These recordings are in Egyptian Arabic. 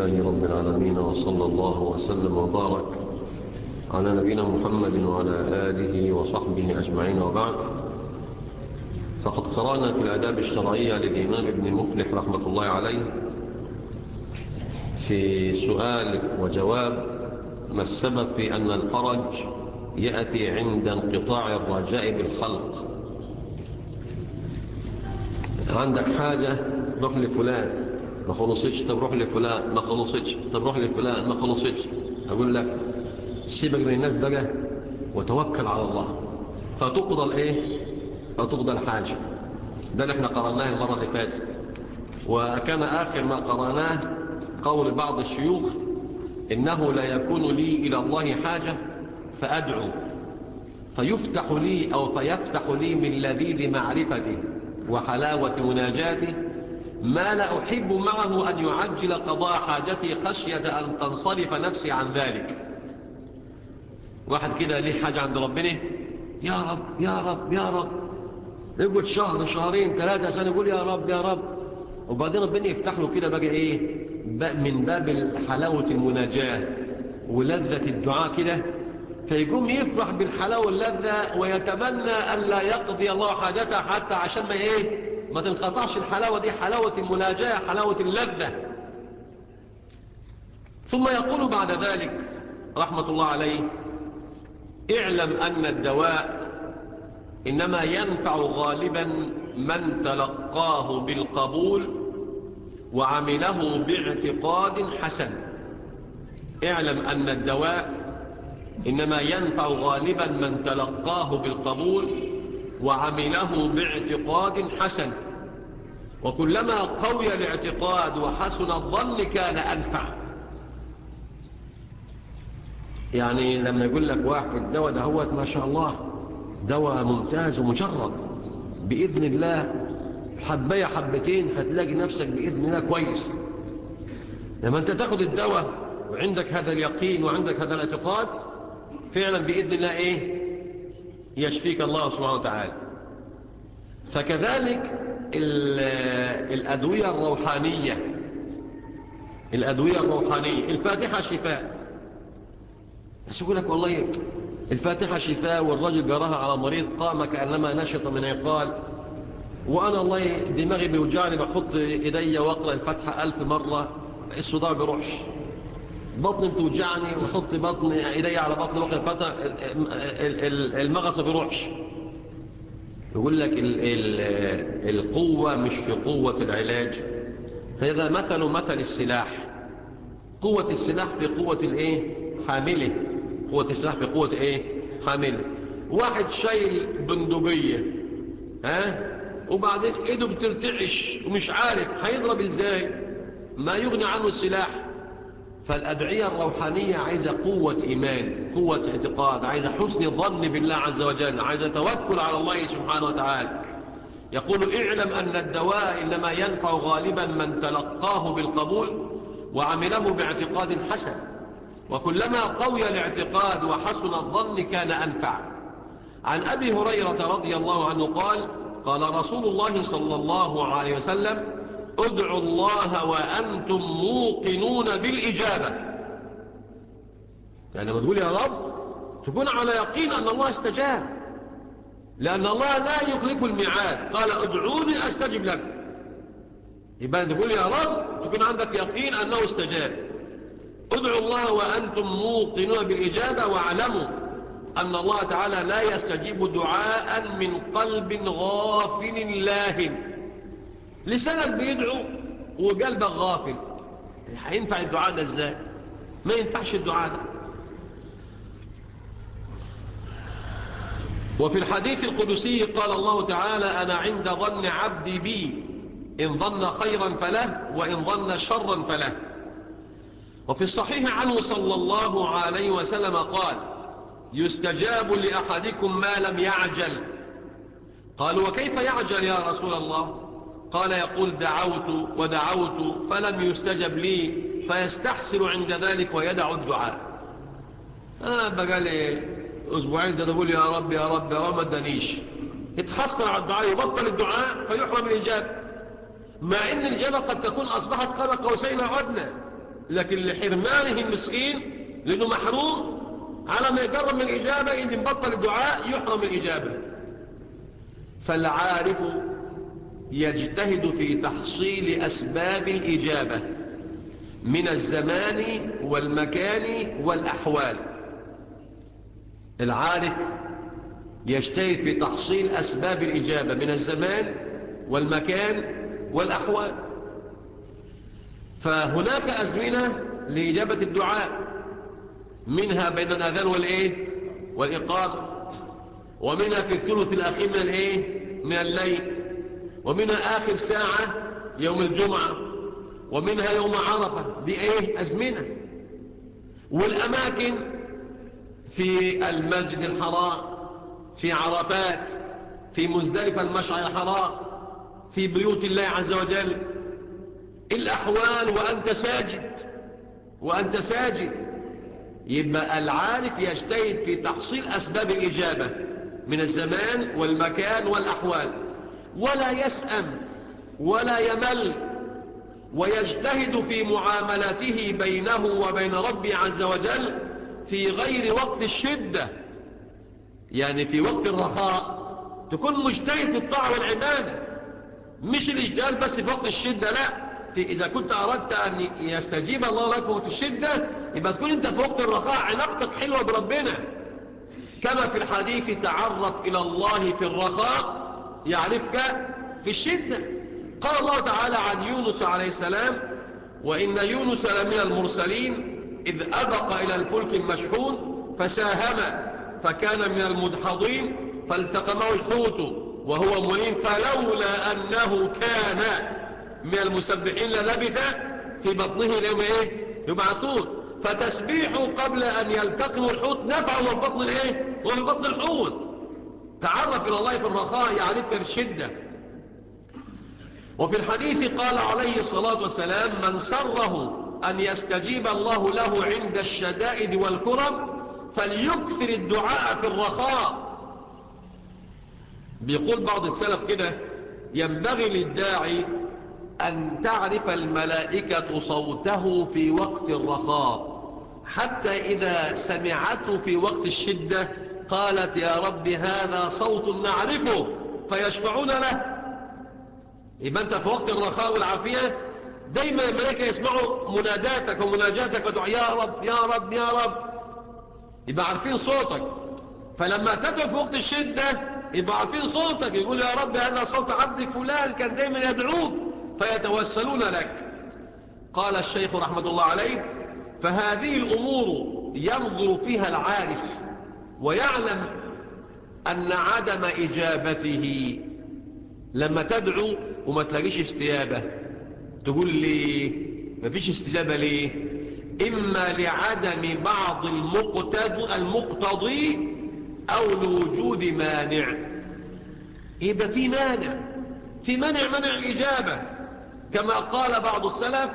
لله رب العالمين وصلى الله وسلم وبارك على نبينا محمد وعلى آله وصحبه أجمعين وبعد فقد قرأنا في الأداب الشرعية للإمام ابن مفلح رحمة الله عليه في سؤال وجواب ما السبب في أن الفرج يأتي عند انقطاع الرجاء بالخلق عندك حاجة روح لفلان ما خلصتش طب روح لفلان ما خلصتش طب روح لفلان ما خلصتش أقول لك سيبك من الناس بقى وتوكل على الله فتقضى الايه فتقضى الحاجة ده اللي احنا قرأناه المرة اللي فاتت وكان آخر ما قرأناه قول بعض الشيوخ إنه لا يكون لي إلى الله حاجة فأدعو فيفتح لي أو فيفتح لي من لذيذ معرفته وحلاوة مناجاته ما لا أحب معه أن يعجل قضاء حاجتي خشية أن تنصرف نفسي عن ذلك واحد كده ليه حاجة عند ربنا يا رب يا رب يا رب يقول شهر شهرين ثلاثة سنة يقول يا رب يا رب وبعدين ربنا يفتح له كده بقى ايه من باب حلاوة المناجاة ولذة الدعاء كده فيقوم يفرح بالحلاوة واللذة ويتمنى أن لا يقضي الله حاجته حتى عشان ما ايه ما تنقطعش الحلاوة دي حلاوة المناجاة حلاوة اللذة ثم يقول بعد ذلك رحمة الله عليه اعلم أن الدواء إنما ينفع غالبا من تلقاه بالقبول وعمله باعتقاد حسن اعلم أن الدواء إنما ينفع غالبا من تلقاه بالقبول وعمله باعتقاد حسن وكلما قوي الاعتقاد وحسن الظن كان أنفع يعني لما يقول لك واحد الدواء ده هو ما شاء الله دواء ممتاز ومجرب بإذن الله حبايا حبتين هتلاقي نفسك بإذن الله كويس لما أنت تاخد الدواء وعندك هذا اليقين وعندك هذا الاعتقاد فعلا بإذن الله إيه يشفيك الله سبحانه وتعالى فكذلك الأدوية الروحانية الأدوية الروحانية الفاتحة شفاء بس يقول لك والله الفاتحة شفاء والرجل جراها على مريض قام كأنما نشط من عقال وأنا الله دماغي بيوجعني بحط إيدي وأقرأ الفاتحة ألف مرة الصداع بيروحش بطني بتوجعني وحط بطن إيدي على بطن وقرأ الفاتحة المغصة بيروحش يقول لك ال ال القوة مش في قوة العلاج هذا مثل مثل السلاح قوة السلاح في قوة الايه حامله قوة السلاح في قوة ايه حامله واحد شايل بندقية ها وبعدين ايده بترتعش ومش عارف هيضرب ازاي ما يغني عنه السلاح فالأدعية الروحانية عايزة قوة إيمان قوة اعتقاد عايزة حسن الظن بالله عز وجل عايزة توكل على الله سبحانه وتعالى يقول اعلم أن الدواء إنما ينفع غالبا من تلقاه بالقبول وعمله باعتقاد حسن وكلما قوي الاعتقاد وحسن الظن كان أنفع عن أبي هريرة رضي الله عنه قال قال رسول الله صلى الله عليه وسلم ادعوا الله وأنتم موقنون بالإجابة يعني لما تقول يا رب تكون على يقين أن الله استجاب لأن الله لا يخلف الميعاد قال ادعوني أستجب لك يبقى تقول يا رب تكون عندك يقين أنه استجاب ادعوا الله وأنتم موقنون بالإجابة واعلموا أن الله تعالى لا يستجيب دعاء من قلب غافل لاهن لسانك بيدعو وقلبك غافل هينفع الدعاء ده ازاي ما ينفعش الدعاء ده وفي الحديث القدسي قال الله تعالى أنا عند ظن عبدي بي إن ظن خيرا فله وإن ظن شرا فله وفي الصحيح عنه صلى الله عليه وسلم قال يستجاب لأحدكم ما لم يعجل قالوا وكيف يعجل يا رسول الله قال يقول دعوت ودعوت فلم يستجب لي فيستحسن عند ذلك ويدع الدعاء أنا بقى لي أسبوعين تقول يا رب يا رب يا رب ما ادانيش يتحصل على الدعاء يبطل الدعاء فيحرم الإجابة مع أن الإجابة قد تكون أصبحت قاب قوسين عدنا لكن لحرمانه المسكين لأنه محروم على ما يقرب من الإجابة إن بطل الدعاء يحرم الإجابة فالعارف يجتهد في تحصيل أسباب الإجابة من الزمان والمكان والأحوال العارف يجتهد في تحصيل أسباب الإجابة من الزمان والمكان والأحوال فهناك أزمنة لإجابة الدعاء منها بين الأذان والإيه والإقامة ومنها في الثلث الأخير من الإيه من الليل ومنها آخر ساعة يوم الجمعة ومنها يوم عرفة دي إيه أزمنة والأماكن في المسجد الحرام في عرفات في مزدلفة المشعر الحرام في بيوت الله عز وجل الأحوال وأنت ساجد وأنت ساجد يبقى العارف يجتهد في تحصيل أسباب الإجابة من الزمان والمكان والأحوال ولا يسأم ولا يمل ويجتهد في معاملته بينه وبين ربي عز وجل في غير وقت الشدة يعني في وقت الرخاء تكون مجتهد في الطاعة والعبادة مش الاجتهاد بس في وقت الشدة لا في إذا كنت أردت أن يستجيب الله لك في وقت الشدة يبقى تكون أنت في وقت الرخاء علاقتك حلوة بربنا كما في الحديث تعرف إلى الله في الرخاء يعرفك في الشدة قال الله تعالى عن يونس عليه السلام وإن يونس لمن المرسلين إذ أبق إلى الفلك المشحون فساهم فكان من المدحضين فالتقمه الحوت وهو مليم فلولا أنه كان من المسبحين للبث في بطنه اليوم إيه يبعثون فتسبيحه قبل أن يلتقم الحوت نفعه من بطن الإيه ومن بطن الحوت تعرف إلى الله في الرخاء يعرفك في الشدة وفي الحديث قال عليه الصلاة والسلام من سره أن يستجيب الله له عند الشدائد والكرب فليكثر الدعاء في الرخاء بيقول بعض السلف كده ينبغي للداعي أن تعرف الملائكة صوته في وقت الرخاء حتى إذا سمعته في وقت الشدة قالت يا رب هذا صوت نعرفه فيشفعون له يبقى أنت في وقت الرخاء والعافية دايما الملائكة يسمعوا مناداتك ومناجاتك ودعوا يا رب يا رب يا رب يبقى عارفين صوتك فلما تدعو في وقت الشدة يبقى عارفين صوتك يقول يا رب هذا صوت عبدك فلان كان دايما يدعوك فيتوسلون لك قال الشيخ رحمة الله عليه فهذه الأمور ينظر فيها العارف ويعلم أن عدم إجابته لما تدعو وما تلاقيش استجابة تقول لي ما فيش استجابة ليه إما لعدم بعض المقتضي, المقتضي أو لوجود مانع يبقى في مانع في منع منع الإجابة كما قال بعض السلف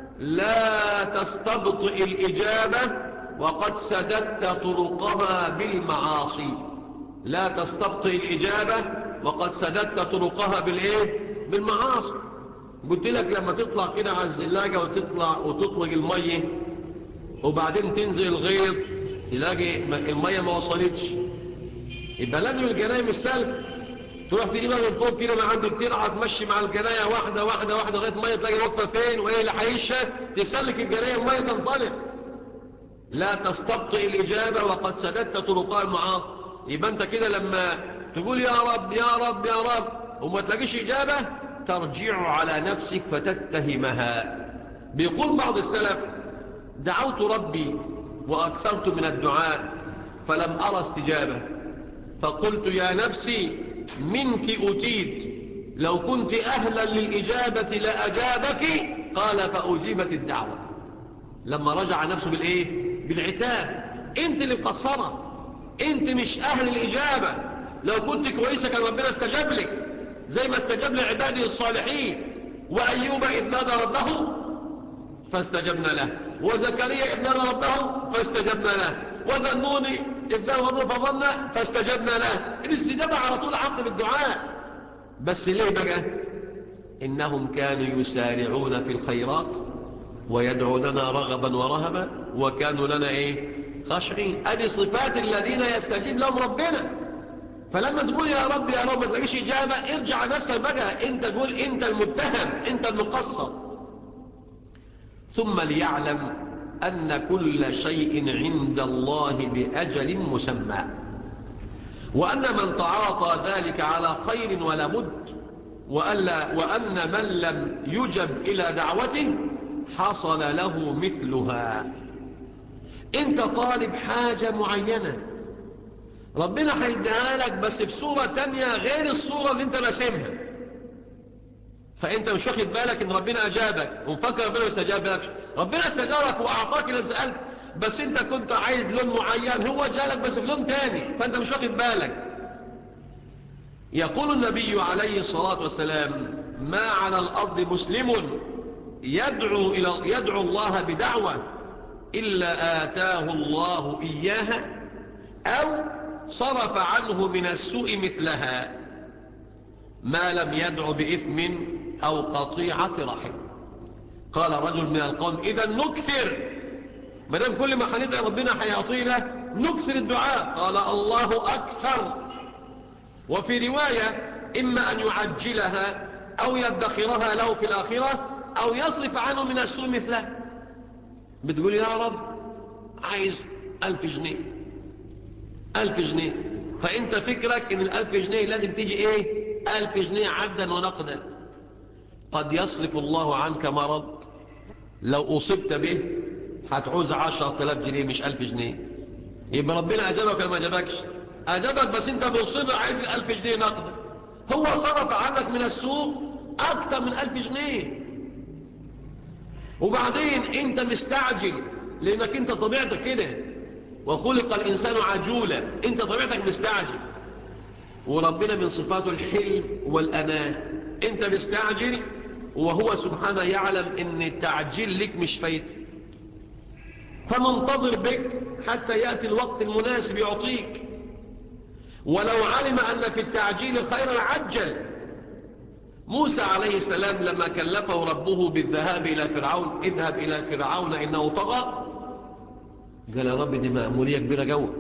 لا تستبطئ الإجابة وقد سددت طرقها بالمعاصي لا تستبطئ الإجابة وقد سددت طرقها بالإيه؟ بالمعاصي قلت لك لما تطلع كده على الزلاجة وتطلع وتطلق المية وبعدين تنزل الغيط تلاقي المية ما وصلتش يبقى لازم الجناية مش سلك تروح تجيبها من فوق كده ما عندك ترعى تمشي مع الجناية واحدة واحدة واحدة لغاية مية تلاقي واقفة فين وايه اللي حيشها تسلك الجناية ومية تنطلق لا تستبطئ الإجابة وقد سددت طرقاء المعاصي يبقى انت كده لما تقول يا رب يا رب يا رب وما تلاقيش إجابة ترجع على نفسك فتتهمها بيقول بعض السلف دعوت ربي وأكثرت من الدعاء فلم أرى استجابة فقلت يا نفسي منك أتيت لو كنت أهلا للإجابة لأجابك قال فأجيبت الدعوة لما رجع نفسه بالإيه؟ بالعتاب انت اللي مقصرة انت مش أهل الإجابة لو كنت كويسة كان ربنا استجاب لك زي ما استجاب لعباده الصالحين وأيوب إذ نادى ربه فاستجبنا له وزكريا إذ نادى ربه فاستجبنا له وذنون إذ نادى ربه فظن فاستجبنا له الاستجابة على طول عقب الدعاء بس ليه بقى إنهم كانوا يسارعون في الخيرات ويدعوننا رغبا ورهبا وكانوا لنا ايه خاشعين ادي صفات الذين يستجيب لهم ربنا فلما تقول يا رب يا رب ما تلاقيش اجابه ارجع نفسك بقى انت قول انت المتهم انت المقصر ثم ليعلم ان كل شيء عند الله باجل مسمى وان من تعاطى ذلك على خير ولا بد وألا وأن من لم يجب إلى دعوته حصل له مثلها انت طالب حاجة معينة ربنا هيديها لك بس في صورة تانية غير الصورة اللي انت راسمها فانت مش واخد بالك ان ربنا اجابك ومفكر ربنا استجاب لك ربنا استجابك واعطاك اللي سألت بس انت كنت عايز لون معين هو جالك بس في لون تاني فانت مش واخد بالك يقول النبي عليه الصلاة والسلام ما على الأرض مسلم يدعو, إلى يدعو الله بدعوة إلا آتاه الله إياها أو صرف عنه من السوء مثلها ما لم يدعو بإثم أو قطيعة رحم قال رجل من القوم إذا نكثر مدام كل ما حندعي ربنا حيعطينا نكثر الدعاء قال الله أكثر وفي رواية إما أن يعجلها أو يدخرها له في الآخرة أو يصرف عنه من السوء مثله بتقول يا رب عايز ألف جنيه ألف جنيه فأنت فكرك إن الألف جنيه لازم تيجي إيه ألف جنيه عدا ونقدا قد يصرف الله عنك مرض لو أصبت به هتعوز عشرة آلاف جنيه مش ألف جنيه يبقى ربنا أجابك ولا ما أجابكش أجابك بس أنت بصر عايز الألف جنيه نقدا هو صرف عنك من السوق أكثر من ألف جنيه وبعدين أنت مستعجل لأنك أنت طبيعتك كده وخلق الإنسان عجولا أنت طبيعتك مستعجل وربنا من صفاته الحلم والأمان أنت مستعجل وهو سبحانه يعلم أن التعجيل لك مش فايدة فمنتظر بك حتى يأتي الوقت المناسب يعطيك ولو علم أن في التعجيل خيرا عجل موسى عليه السلام لما كلفه ربه بالذهاب إلى فرعون اذهب إلى فرعون إنه طغى قال يا رب دي مأمورية كبيرة جوه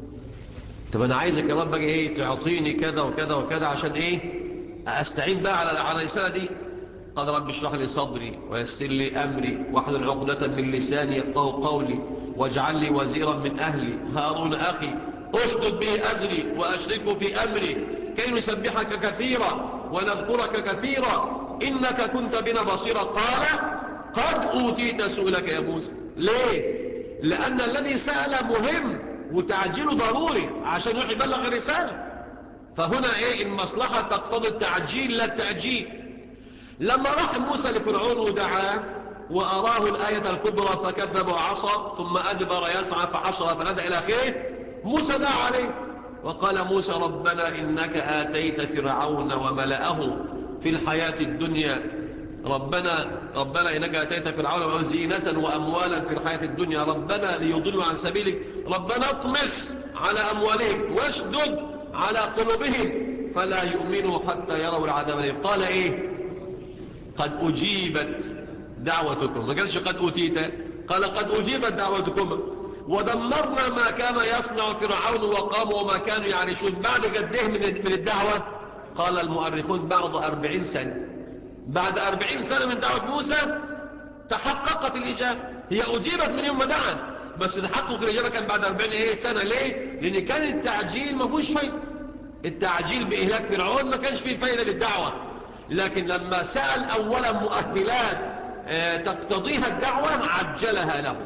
طب أنا عايزك يا رب إيه تعطيني كذا وكذا وكذا عشان إيه أستعين بقى على على الرسالة دي قال رب اشرح لي صدري ويسر لي أمري واحلل عقدة من لساني يفقه قولي واجعل لي وزيرا من أهلي هارون أخي أشدد به أزري وأشركه في أمري كي نسبحك كثيرا ونذكرك كثيرا إنك كنت بنا بصيرا قال قد أوتيت سؤلك يا موسى ليه؟ لأن الذي سأل مهم وتعجيله ضروري عشان يروح يبلغ الرسالة فهنا إيه المصلحة تقتضي التعجيل لا التأجيل لما راح موسى لفرعون ودعاه وأراه الآية الكبرى فكذب وعصى ثم أدبر يسعى فحشر فنادى إلى خير موسى دعا عليه وقال موسى ربنا إنك آتيت فرعون وملأه في الحياة الدنيا ربنا ربنا إنك آتيت فرعون وزينة وأموالا في الحياة الدنيا ربنا ليضلوا عن سبيلك ربنا اطمس على أموالهم واشدد على قلوبهم فلا يؤمنوا حتى يروا العذاب الأليم قال إيه قد أجيبت دعوتكم ما قالش قد أوتيت قال قد أجيبت دعوتكم ودمرنا ما كان يصنع فرعون وقاموا وما كانوا يعرشون بعد قده من الدعوة قال المؤرخون بعد أربعين سنة بعد أربعين سنة من دعوة موسى تحققت الإجابة هي أجيبت من يوم ما دعا بس تحقق الإجابة كان بعد أربعين إيه سنة ليه؟ لأن كان التعجيل ما فيهوش فايدة التعجيل بإهلاك فرعون ما كانش فيه فايدة للدعوة لكن لما سأل أولا مؤهلات تقتضيها الدعوة عجلها له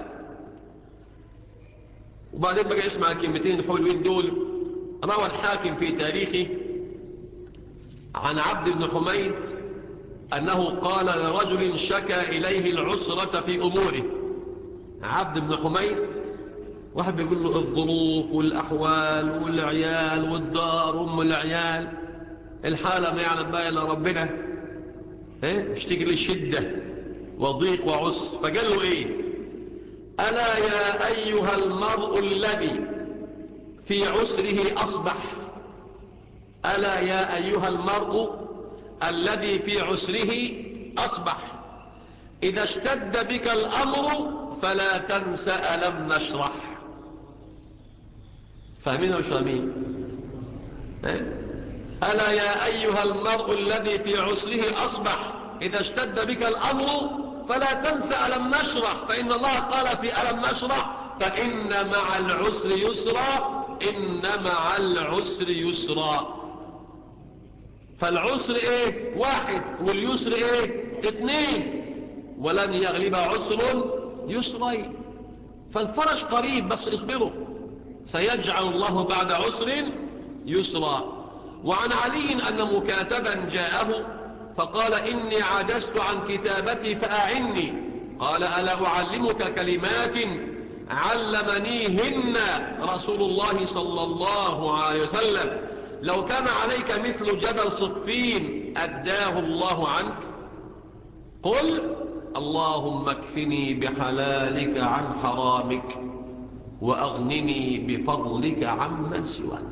وبعدين بقى اسمع الكلمتين الحلوين دول روى الحاكم في تاريخه عن عبد بن حميد أنه قال لرجل شكى إليه العسرة في أموره عبد بن حميد واحد بيقول له الظروف والأحوال والعيال والدار وام العيال الحالة ما يعلم بها إلا ربنا ايه اشتكي للشدة وضيق وعس فقال له ايه ألا يا أيها المرء الذي في عسره أصبح ألا يا أيها المرء الذي في عسره أصبح إذا اشتد بك الأمر فلا تنسى ألم نشرح فاهمين ولا مش فاهمين ألا يا أيها المرء الذي في عسره أصبح إذا اشتد بك الأمر فلا تنسى ألم نشرح فإن الله قال في ألم نشرح فإن مع العسر يسرا إن مع العسر يسرا فالعسر ايه واحد واليسر ايه اثنين ولن يغلب عسر يسرين فالفرج قريب بس اصبروا سيجعل الله بعد عسر يسرا وعن علي أن مكاتبا جاءه فقال إني عجزت عن كتابتي فأعني قال ألا أعلمك كلمات علمنيهن رسول الله صلى الله عليه وسلم لو كان عليك مثل جبل صفين أداه الله عنك قل اللهم اكفني بحلالك عن حرامك وأغنني بفضلك عمن سواك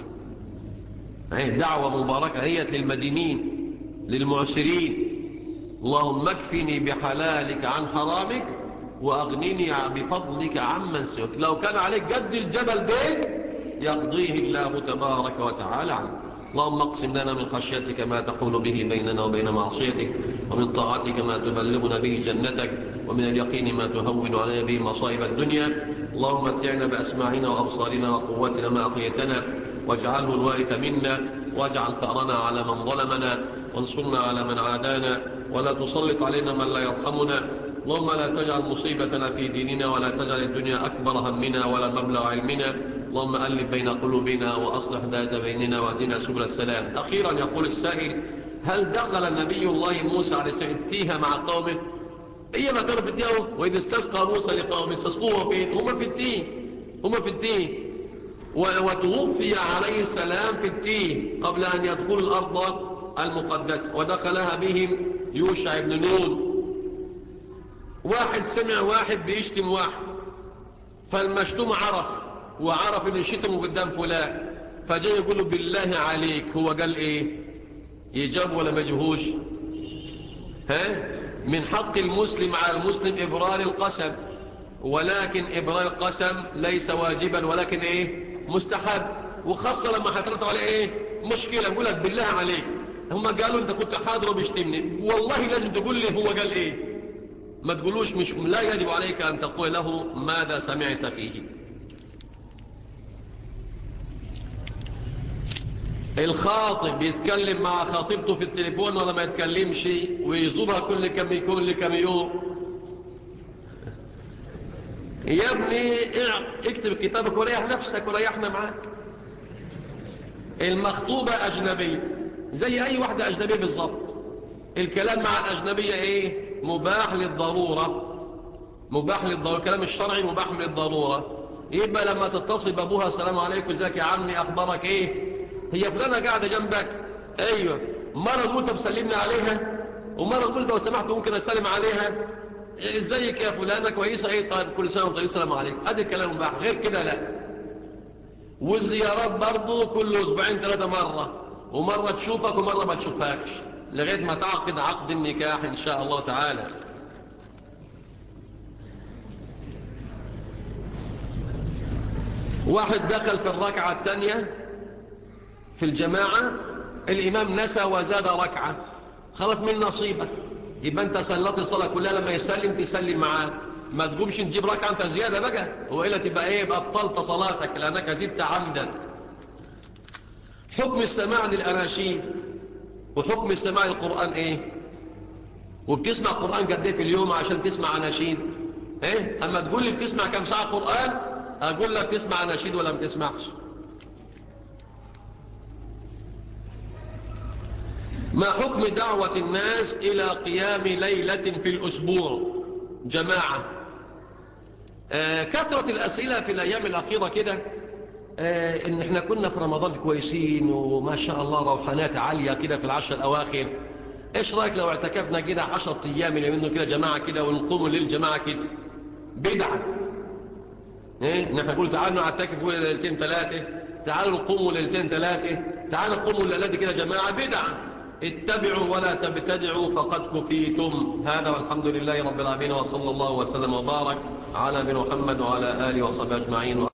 دعوة مباركة هي للمدينين للمعسرين اللهم اكفني بحلالك عن حرامك وأغنني بفضلك عمن سواك لو كان عليك جد الجبل دين يقضيه الله تبارك وتعالى عنه اللهم اقسم لنا من خشيتك ما تحول به بيننا وبين معصيتك ومن طاعتك ما تبلغنا به جنتك ومن اليقين ما تهون علينا به مصائب الدنيا اللهم اتعنا بأسماعنا وأبصارنا وقوتنا ما أحيتنا واجعله الوارث منا واجعل ثأرنا على من ظلمنا وانصرنا على من عادانا ولا تسلط علينا من لا يرحمنا اللهم لا تجعل مصيبتنا في ديننا ولا تجعل الدنيا أكبر همنا ولا مبلغ علمنا اللهم ألف بين قلوبنا وأصلح ذات بيننا واهدنا سبل السلام أخيرا يقول السائل هل دخل نبي الله موسى عليه السلام التيه مع قومه هي ما كانوا في التيه وإذا استسقى موسى لقومه استسقوه فين هم في التيه هم في التيه وتوفي عليه السلام في التيه قبل أن يدخل الأرض المقدسة ودخلها بهم يوشع بن نون واحد سمع واحد بيشتم واحد فالمشتوم عرف وعرف ان شتمه قدام فلان فجاء يقول له بالله عليك هو قال ايه يجاب ولا مجهوش ها من حق المسلم على المسلم ابرار القسم ولكن ابرار القسم ليس واجبا ولكن ايه مستحب وخاصة لما هترتب عليه ايه مشكلة يقول لك بالله عليك هم قالوا انت كنت حاضر وبيشتمني والله لازم تقول لي هو قال ايه ما تقولوش مش لا يجب عليك ان تقول له ماذا سمعت فيه الخاطب يتكلم مع خاطبته في التليفون ولا ما يتكلمش ويزورها كل كم يكون لكم يوم يا ابني اكتب كتابك وريح نفسك وريحنا معاك المخطوبة أجنبية زي أي واحدة أجنبية بالضبط الكلام مع الأجنبية إيه مباح للضرورة مباح للضرورة الكلام الشرعي مباح للضرورة يبقى لما تتصل بابوها السلام عليكم ازيك يا عمي أخبارك إيه هي فلانة قاعدة جنبك أيوة مرة قلت بسلمنا عليها ومرة قلت لو سمحت ممكن أسلم عليها ازيك يا فلانة كويسة ايه طيب كل سنة وانت السلام عليكم ادي الكلام مباح غير كده لا والزيارات برضو كل اسبوعين ثلاثة مرة ومرة تشوفك ومرة ما تشوفهاش لغاية ما تعقد عقد النكاح ان شاء الله تعالى واحد دخل في الركعة الثانية في الجماعة الإمام نسى وزاد ركعة خلص من نصيبك يبقى انت سلط الصلاة كلها لما يسلم تسلم معاه ما تقومش تجيب ركعة انت زيادة بقى وإلا تبقى ايه يبقى ابطلت صلاتك لأنك زدت عمدا حكم السماع للأناشيد وحكم السماع القرآن ايه وبتسمع قرآن قد ايه في اليوم عشان تسمع أناشيد ايه اما تقول لي بتسمع كم ساعة قرآن اقول لك تسمع أناشيد ولا ما تسمعش ما حكم دعوة الناس إلى قيام ليلة في الأسبوع جماعة آه كثرة الأسئلة في الأيام الأخيرة كده آه إن إحنا كنا في رمضان كويسين وما شاء الله روحانات عالية كده في العشر الأواخر إيش رأيك لو اعتكفنا كده عشرة أيام اللي منه كده جماعة كده ونقوم للجماعة كده بدعة إيه نحن نقول تعالوا نعتكف ليلتين ثلاثة تعالوا نقوموا ليلتين ثلاثة تعالوا نقوموا الليلة كده جماعة بدعة اتبعوا ولا تبتدعوا فقد كفيتم هذا والحمد لله رب العالمين وصلى الله وسلم وبارك على بن محمد وعلى آله وصحبه أجمعين